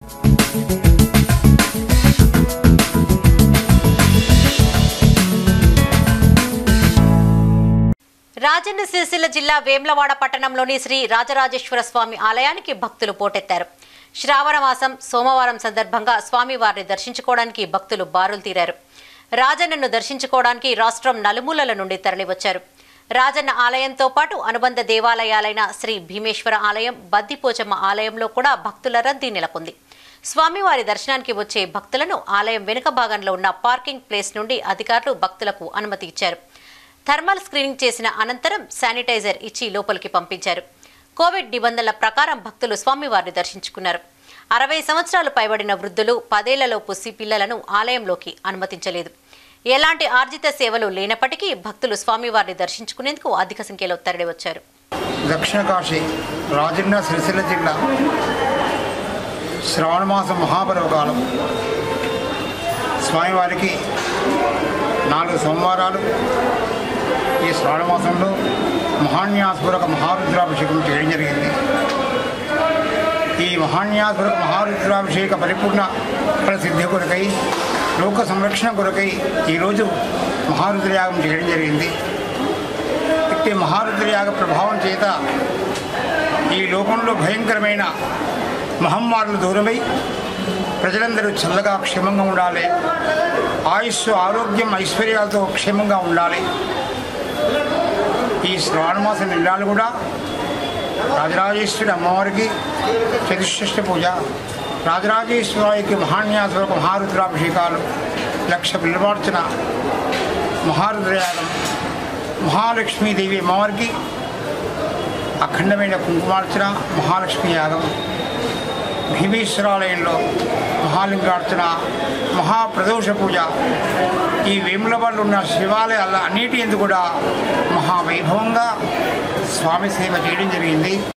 రాజన్న సిరిసిల్ల జిల్లా వేమ్లవాడ పట్టణంలోని శ్రీ రాజరాజేశ్వర స్వామి ఆలయానికి భక్తులు పోటెత్తారు శ్రావణ మాసం సోమవారం సందర్భంగా స్వామివారిని దర్శించుకోవడానికి భక్తులు బారులు తీరారు రాజన్నను దర్శించుకోవడానికి రాష్ట్రం నలుమూలల నుండి తరలివచ్చారు రాజన్న ఆలయంతో పాటు అనుబంధ దేవాలయాలైన శ్రీ భీమేశ్వర ఆలయం బద్దిపోచమ్మ ఆలయంలో కూడా భక్తుల రద్దీ నెలకొంది స్వామివారి దర్శనానికి వచ్చే భక్తులను ఆలయం వెనుక భాగంలో ఉన్న పార్కింగ్ ప్లేస్ నుండి అధికారులు భక్తులకు అనుమతి ఇచ్చారు థర్మల్ స్క్రీనింగ్ చేసిన అనంతరం శానిటైజర్ ఇచ్చి లోపలికి పంపించారు కోవిడ్ నిబంధనల ప్రకారం భక్తులు స్వామివారిని దర్శించుకున్నారు అరవై సంవత్సరాలు పైబడిన వృద్ధులు పదేళ్లలోపు పిల్లలను ఆలయంలోకి అనుమతించలేదు ఎలాంటి ఆర్జిత సేవలు లేనప్పటికీ భక్తులు స్వామివారిని దర్శించుకునేందుకు అధిక సంఖ్యలో తరలివచ్చారు దక్షిణ కాశీ రాజన్న సిరిసిల్ల జిల్లా శ్రావణమాసం మహాపర్వకాలం స్వామివారికి నాలుగు సోమవారాలు ఈ శ్రావణమాసంలో మహాన్యాసపూర్వక మహారుద్రాభిషేకం చేయడం జరిగింది ఈ మహాన్యాసపూర్వక మహారుద్రాభిషేక పరిపూర్ణ ప్రసిద్ధి కొరకై లోక సంరక్షణ కొరకై ఈరోజు మహారుద్రయాగం చేయడం జరిగింది ఇట్టి మహారుద్రయాగ ప్రభావం చేత ఈ లోకంలో భయంకరమైన మహమ్మారులు దూరమై ప్రజలందరూ చల్లగా క్షేమంగా ఉండాలి ఆయుస్సు ఆరోగ్యం ఐశ్వర్యాలతో క్షేమంగా ఉండాలి ఈ శ్రావణమాస నెలలు కూడా రాజరాజేశ్వరి అమ్మవారికి చతుష్షష్ఠ పూజ రాజరాజేశ్వరికి మహాన్యాసవరకు మహారుద్రాభిషేకాలు లక్ష బిల్వార్చన మహారుద్రయాగం మహాలక్ష్మీదేవి అమ్మవారికి అఖండమైన కుంకుమార్చన మహాలక్ష్మి యాగం భీమేశ్వరాలయంలో మహాలింగార్చన మహాప్రదోష పూజ ఈ వేములవాళ్ళు ఉన్న శివాలయాల అన్నిటి ఎందు కూడా మహావైభవంగా స్వామి సేవ చేయడం జరిగింది